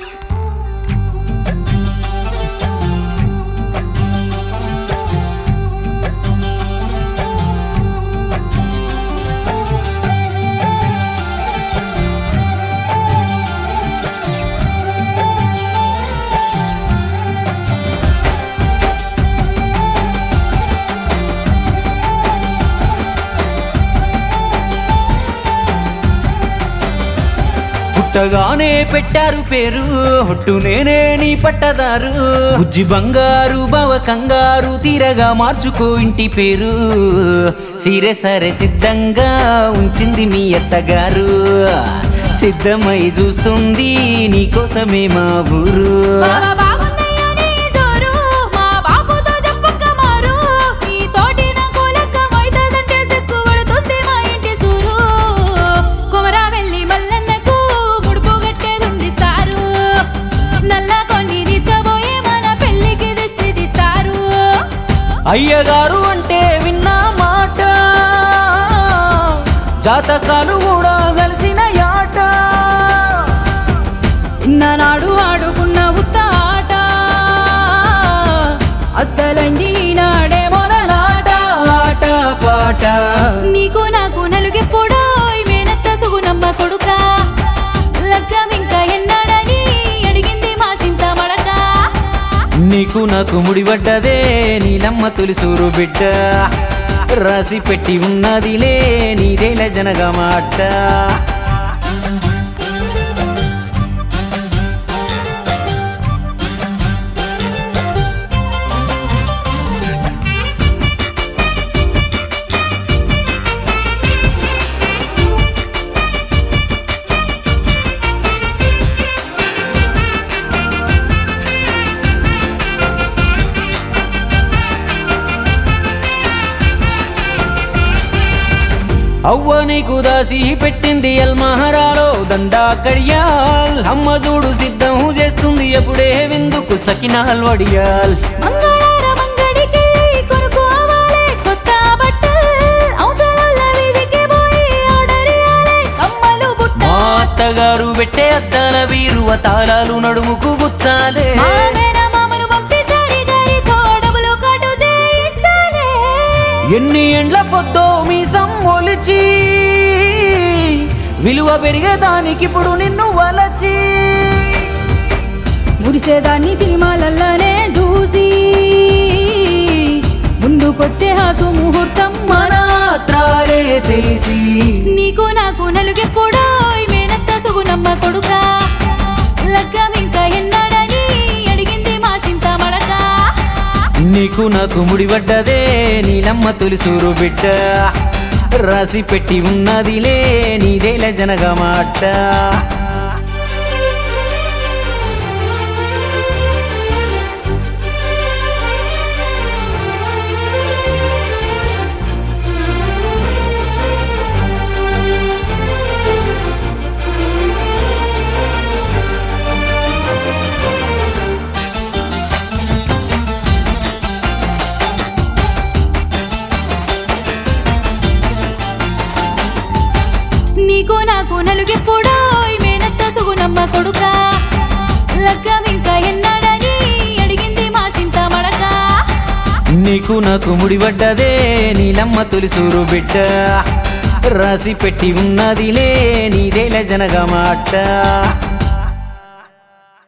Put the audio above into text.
పుట్టగానే పెట్టారు పేరు హొట్టు నేనే నీ పట్టదారు బుజ్జి బంగారు బావ కంగారు తీరగా మార్చుకో ఇంటి పేరు సీరె సరే సిద్ధంగా ఉంచింది మీ అత్తగారు సిద్ధమై చూస్తుంది నీకోసమే మా ఊరు బాబా బాగుందయ్యా నీ జోరు, మా బాబుతో చెప్పక్క మారు. ఈ తోటి నాకు లెక్కమైతదంటే సిగ్గు పడుతుంది మా ఇంటి సూరు. కొమరా వెళ్ళి మల్లన్నకు ముడుపు కట్టేదుంది సారు. నల్ల కొన్ని తీసుకుపోయి మన పెళ్ళికి దిష్టి తీస్తారు. అయ్యగారు అంటే విన్నా మాట జాతకాలు కూడా కలిసిన యాట చిన్ననాడు ఆడుకున్న ఉత్త ఆట అస్సలంది ఈనాడే మొదలాట ఆట పాట నీకు నాకు నలుగెప్పుడో ఈ మేనత్త సుగుణమ్మ కొడుక లగ్గం ఇంకా ఎన్నాడని అడిగింది మా సింత మడక నీకు నాకు ముడిపడ్డదే నీలమ్మ తొలిసూరు బిడ్డ రాసి పెట్టి ఉన్నదిలే నీదేల జనగా మాట అవ్వ నీకు దాసి పెట్టింది ఎల్మహరాలో దండా కడియాల్ అమ్మ చూడు సిద్ధం చేస్తుంది ఎప్పుడే విందుకు సకినాల్ వడియాల్ మంగళార మంగడికి కొనుక్కోవాలే కొత్త బట్టలు అవసరాల వీధికి పోయి ఆర్డర్ ఇయ్యాలే కమ్మలు బుట్ట మా అత్తగారు పెట్టే అద్దాల వీరు తాళాలు నడుముకు గుచ్చాలే మా మేనమామను పంపి జారి జారితో డబ్బులు కటు చేయించాలే ఎన్ని ఎండ్ల పొద్దో మీ ఒలిచి విలువ పెరిగేదానికిప్పుడు నిన్ను వలచి మురిసేదాన్ని సినిమాలల్లోనే చూసి ముందుకొచ్చే హాసు ముహూర్తం మన త్రాలే తెలిసి నీకు నాకు నలుగెప్పుడో ఈ మేనత్త సుగుణమ్మ కొడుక లగ్గం ఇంకా ఎన్నాడని అడిగింది మా సింత మడక నీకు నాకు ముడిపడ్డదే నీలమ్మ తొలిసూరు బిడ్డ రాసి పెట్టి ఉన్నదిలే నీదేల జనగా మాట నీకు నాకు నలుగెప్పుడో ఈ మేనత్త సుగుణమ్మ కొడుక లగ్గం ఇంకా ఎన్నాడని అడిగింది మా సింత మడక నీకు నాకు ముడిపడ్డదే నీలమ్మ తొలిసూరు బిడ్డ రాసి పెట్టి ఉన్నదిలే నీదేల జనగా మాట